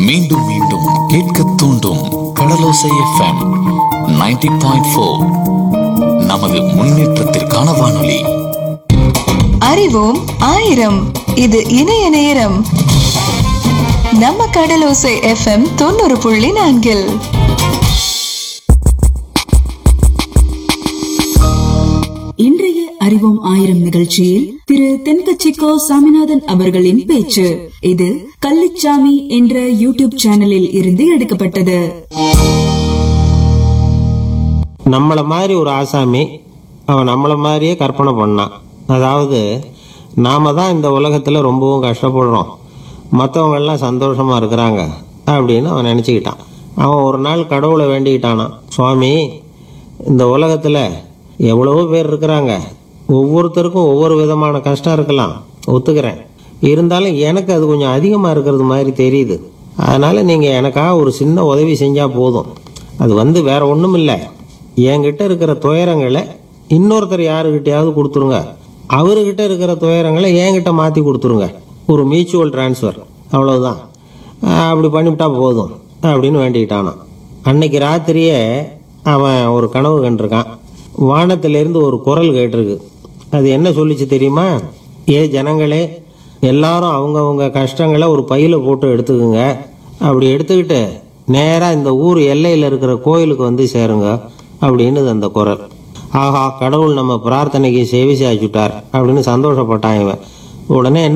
மீண்டும் மீண்டும் கேட்க தூண்டும் கடலோசை எஃப்எம் 90.4 பாயிண்ட் ஃபோர் நமது முன்னேற்றத்திற்கான வானொலி அறிவோம் ஆயிரம் இது இணைய நேரம் நம்ம கடலோசை எஃப்எம் தொண்ணூறு புள்ளி நான்கில் இன்றைய அறிவோம் ஆயிரம் நிகழ்ச்சியில் திரு தென்கட்சிக்கோ சாமிநாதன் அவர்களின் பேச்சு இது கள்ளிச்சாமி என்ற யூடியூப் சேனலில் இருந்து எடுக்கப்பட்டது நம்மளை மாதிரி ஒரு ஆசாமி அவன் நம்மளை மாதிரியே கற்பனை பண்ணான் அதாவது நாம தான் இந்த உலகத்தில் ரொம்பவும் கஷ்டப்படுறோம் மற்றவங்க எல்லாம் சந்தோஷமா இருக்கிறாங்க அப்படின்னு அவன் நினச்சிக்கிட்டான் அவன் ஒரு நாள் கடவுளை வேண்டிக்கிட்டானான் சுவாமி இந்த உலகத்தில் எவ்வளவோ பேர் இருக்கிறாங்க ஒவ்வொருத்தருக்கும் ஒவ்வொரு விதமான கஷ்டம் இருக்கலாம் ஒத்துக்கிறேன் இருந்தாலும் எனக்கு அது கொஞ்சம் அதிகமாக இருக்கிறது மாதிரி தெரியுது அதனால் நீங்கள் எனக்காக ஒரு சின்ன உதவி செஞ்சால் போதும் அது வந்து வேற ஒன்றும் இல்லை என்கிட்ட இருக்கிற துயரங்களை இன்னொருத்தர் யாருக்கிட்டையாவது கொடுத்துருங்க அவர்கிட்ட இருக்கிற துயரங்களை என்கிட்ட மாற்றி கொடுத்துருங்க ஒரு மியூச்சுவல் டிரான்ஸ்ஃபர் அவ்வளவுதான் ஆஹ் அப்படி பண்ணிவிட்டா போதும் அப்படின்னு வேண்டிக்கிட்டானான் அன்னைக்கு ராத்திரியே அவன் ஒரு கனவு கண்டிருக்கான் வானத்திலிருந்து ஒரு குரல் கேட்டிருக்கு அது என்ன சொல்லிச்சு தெரியுமா ஏ ஜனங்களே எல்லாரும் அவங்கவங்க கஷ்டங்களை ஒரு பையில போட்டு எடுத்துக்குங்க அப்படி எடுத்துக்கிட்டு நேராக இந்த ஊர் எல்லையில் இருக்கிற கோயிலுக்கு வந்து சேருங்க அப்படின்னு அந்த குரல் ஆஹா கடவுள் நம்ம பிரார்த்தனைக்கு செவி சாய்ச்சுட்டார் அப்படின்னு சந்தோஷப்பட்டான் இவன் உடனே என்ன